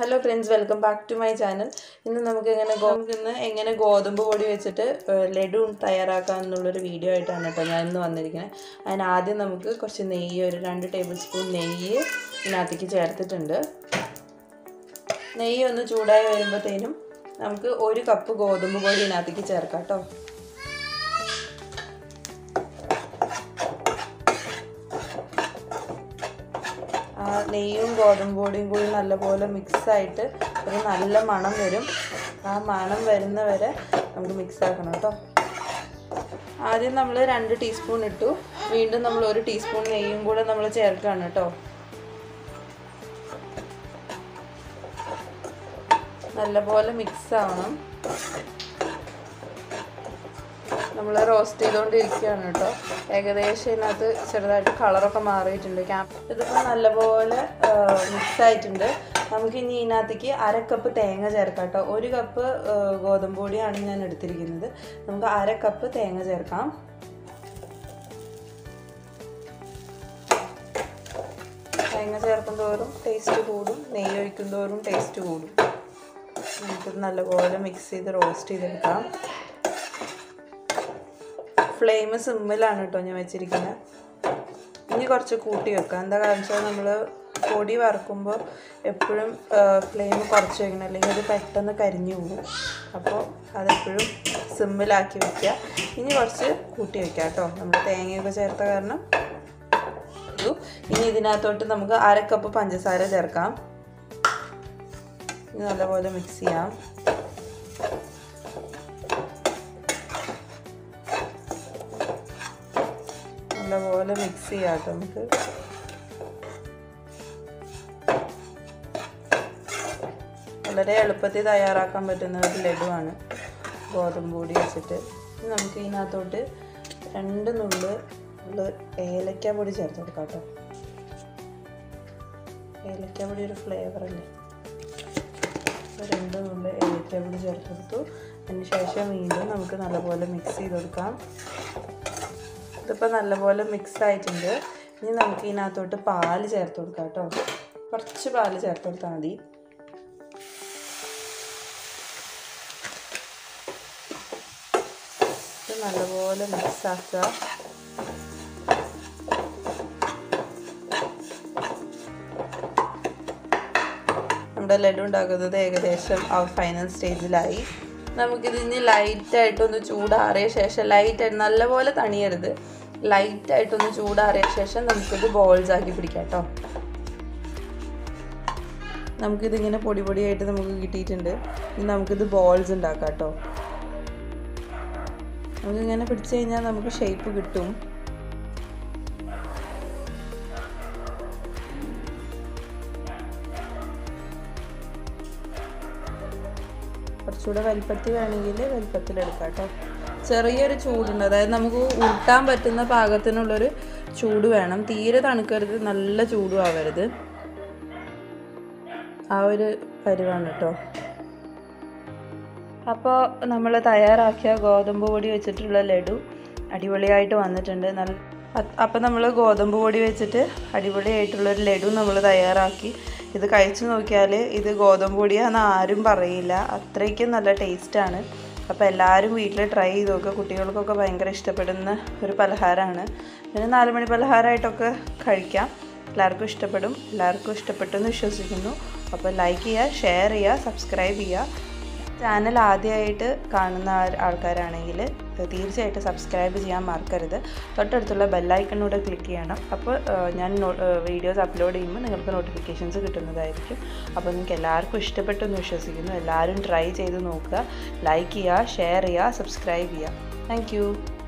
Hello friends welcome back to my channel ഇന്ന് നമുക്ക് എങ്ങനെ ഗോ നമുക്ക് ഇന്ന് എങ്ങനെ ഗോതമ്പ് പൊടി വെച്ചിട്ട് ഏഹ്, ലഡു തയ്യാറാക്കാം എന്നുള്ളൊരു വീഡിയോ ആയിട്ടാണ് കേട്ടോ ഞാൻ ഇന്ന് വന്നിരിക്കുന്നത് അതിന് ആദ്യം നമുക്ക് കുറച്ച് നെയ്യ് ഒരു രണ്ട് ടേബിൾ സ്പൂൺ നെയ്യ് ഇതിനകത്തേക്ക് ചേർത്തിട്ടുണ്ട് നെയ്യ് ഒന്ന് ചൂടായി വരുമ്പോഴത്തേനും നമുക്ക് ഒരു കപ്പ് ഗോതമ്പ് പൊടി ഇതിനകത്തേക്ക് ചേർക്കാം കേട്ടോ ആ നെയ്യും ഗോതമ്പ് പൊടിയും കൂടി നല്ലപോലെ മിക്സായിട്ട് ഒരു നല്ല മണം വരും ആ മണം വരുന്ന വരെ നമുക്ക് മിക്സ് ആക്കണം കേട്ടോ ആദ്യം നമ്മൾ രണ്ട് ടീസ്പൂൺ ഇട്ടു വീണ്ടും നമ്മൾ ഒരു ടീസ്പൂൺ നെയ്യും കൂടെ നമ്മൾ ചേർക്കുകയാണ് കേട്ടോ നല്ലപോലെ മിക്സ് ആവണം നമ്മൾ റോസ്റ്റ് ചെയ്തുകൊണ്ടിരിക്കുകയാണ് കേട്ടോ ഏകദേശം ഇതിനകത്ത് ചെറുതായിട്ട് കളറൊക്കെ മാറിയിട്ടുണ്ട് ക്യാമ്പ് ഇതിപ്പോൾ നല്ലപോലെ മിക്സ് ആയിട്ടുണ്ട് നമുക്ക് ഇനി ഇതിനകത്തേക്ക് അര കപ്പ് തേങ്ങ ചേർക്കാം കേട്ടോ ഒരു കപ്പ് ഗോതമ്പ് പൊടിയാണ് ഞാൻ എടുത്തിരിക്കുന്നത് നമുക്ക് അര കപ്പ് തേങ്ങ ചേർക്കാം തേങ്ങ ചേർക്കും തോറും ടേസ്റ്റ് കൂടും നെയ്യ് ഒഴിക്കും തോറും ടേസ്റ്റ് കൂടും നമുക്കിത് നല്ലപോലെ മിക്സ് ചെയ്ത് റോസ്റ്റ് ചെയ്തെടുക്കാം ഫ്ലെയിം സിമ്മിലാണ് കേട്ടോ ഞാൻ വെച്ചിരിക്കുന്നത് ഇനി കുറച്ച് കൂട്ടി വെക്കാം എന്താ കാരണം വെച്ചാൽ നമ്മൾ പൊടി വറുക്കുമ്പോൾ എപ്പോഴും ഫ്ലെയിം കുറച്ച് വെക്കണം അല്ലെങ്കിൽ അത് പെട്ടെന്ന് കരിഞ്ഞു പോകും അപ്പോൾ അതെപ്പോഴും സിമ്മിലാക്കി വെക്കുക ഇനി കുറച്ച് കൂട്ടി വെക്കാം കേട്ടോ നമ്മൾ തേങ്ങയൊക്കെ ചേർത്ത കാരണം ഇട്ടു. ഇനി ഇതിനകത്തോട്ട് നമുക്ക് അര കപ്പ് പഞ്ചസാര ചേർക്കാം ഇത് നല്ലപോലെ മിക്സ് ചെയ്യാം നല്ലപോലെ മിക്സ് ചെയ്യാം കേട്ടോ നമുക്ക് വളരെ എളുപ്പത്തിൽ തയ്യാറാക്കാൻ പറ്റുന്ന ഒരു ലഡുവാണ് ഗോതമ്പ് പൊടി വെച്ചിട്ട് ഇനി നമുക്ക് ഇതിനകത്തോട്ട് രണ്ട് നുള്ള് നുള്ള് ഏലക്ക പൊടി ചേർത്ത് കൊടുക്കാം കേട്ടോ ഏലക്ക പൊടി ഒരു ഫ്ലേവർ അല്ലേ അപ്പോൾ രണ്ട് നുള്ള് ഏലക്ക പൊടി ചേർത്ത് കൊടുത്തു അതിന് ശേഷം വീണ്ടും നമുക്ക് നല്ലപോലെ മിക്സ് ചെയ്ത് കൊടുക്കാം ഇതിപ്പോൾ നല്ലപോലെ മിക്സ് ആയിട്ടുണ്ട് ഇനി നമുക്ക് ഇതിനകത്തോട്ട് പാല് ചേർത്ത് കൊടുക്കാം കേട്ടോ കുറച്ച് പാല് ചേർത്ത് കൊടുത്താൽ മതി ഇത് നല്ലപോലെ മിക്സ് ആക്കുക നമ്മുടെ ലഡു ഉണ്ടാക്കുന്നത് ഏകദേശം ആ ഫൈനൽ സ്റ്റേജിലായി നമുക്കിത് ഇനി ലൈറ്റായിട്ടൊന്ന് ചൂടാറിയ ശേഷം ലൈറ്റായിട്ട് നല്ലപോലെ തണിയരുത് ലൈറ്റായിട്ടൊന്ന് ചൂടാറിയ ശേഷം നമുക്കിത് ബോൾസ് ആക്കി പിടിക്കാം കേട്ടോ നമുക്കിതിങ്ങനെ പൊടി പൊടിയായിട്ട് നമുക്ക് കിട്ടിയിട്ടുണ്ട് ഇനി നമുക്കിത് ബോൾസ് ഉണ്ടാക്കാം കേട്ടോ നമുക്കിങ്ങനെ പിടിച്ചു കഴിഞ്ഞാൽ നമുക്ക് ഷേപ്പ് കിട്ടും കുറച്ചുകൂടെ വലിപ്പത്തിൽ വേണമെങ്കിൽ വലിപ്പത്തിലെടുക്കാം കേട്ടോ ചെറിയൊരു ചൂടുണ്ട് അതായത് നമുക്ക് ഉരുട്ടാൻ പറ്റുന്ന പാകത്തിനുള്ളൊരു ചൂട് വേണം തീരെ തണുക്കരുത് നല്ല ചൂടും ആവരുത് ആ ഒരു പരുവാണ് കേട്ടോ അപ്പോൾ നമ്മൾ തയ്യാറാക്കിയ ഗോതമ്പ് പൊടി വെച്ചിട്ടുള്ള ലഡു അടിപൊളിയായിട്ട് വന്നിട്ടുണ്ട് നല്ല അപ്പോൾ നമ്മൾ ഗോതമ്പ് പൊടി വെച്ചിട്ട് അടിപൊളിയായിട്ടുള്ളൊരു ലഡു നമ്മൾ തയ്യാറാക്കി ഇത് കഴിച്ചു നോക്കിയാൽ ഇത് ഗോതമ്പ് പൊടിയാണെന്ന് ആരും പറയില്ല അത്രയ്ക്കും നല്ല ടേസ്റ്റാണ് അപ്പോൾ എല്ലാവരും വീട്ടിൽ ട്രൈ ചെയ്ത് നോക്കുക കുട്ടികൾക്കൊക്കെ ഭയങ്കര ഇഷ്ടപ്പെടുന്ന ഒരു പലഹാരമാണ് പിന്നെ നാല് മണി പലഹാരമായിട്ടൊക്കെ കഴിക്കാം എല്ലാവർക്കും ഇഷ്ടപ്പെടും എല്ലാവർക്കും ഇഷ്ടപ്പെട്ടെന്ന് വിശ്വസിക്കുന്നു അപ്പോൾ ലൈക്ക് ചെയ്യുക ഷെയർ ചെയ്യുക സബ്സ്ക്രൈബ് ചെയ്യുക ചാനൽ ആദ്യമായിട്ട് കാണുന്ന ആൾ- ആൾക്കാരാണെങ്കിൽ തീർച്ചയായിട്ടും സബ്സ്ക്രൈബ് ചെയ്യാൻ മറക്കരുത് തൊട്ടടുത്തുള്ള ബെല്ലൈക്കണൂടെ ക്ലിക്ക് ചെയ്യണം അപ്പോൾ ഏഹ്, ഞാൻ വീഡിയോസ് അപ്ലോഡ് ചെയ്യുമ്പോൾ നിങ്ങൾക്ക് നോട്ടിഫിക്കേഷൻസ് കിട്ടുന്നതായിരിക്കും അപ്പോൾ നിങ്ങൾക്ക് എല്ലാവർക്കും ഇഷ്ടപ്പെട്ടു എന്ന് വിശ്വസിക്കുന്നു എല്ലാവരും ട്രൈ ചെയ്ത് നോക്കുക ലൈക്ക് ചെയ്യുക ഷെയർ ചെയ്യുക സബ്സ്ക്രൈബ് ചെയ്യുക താങ്ക്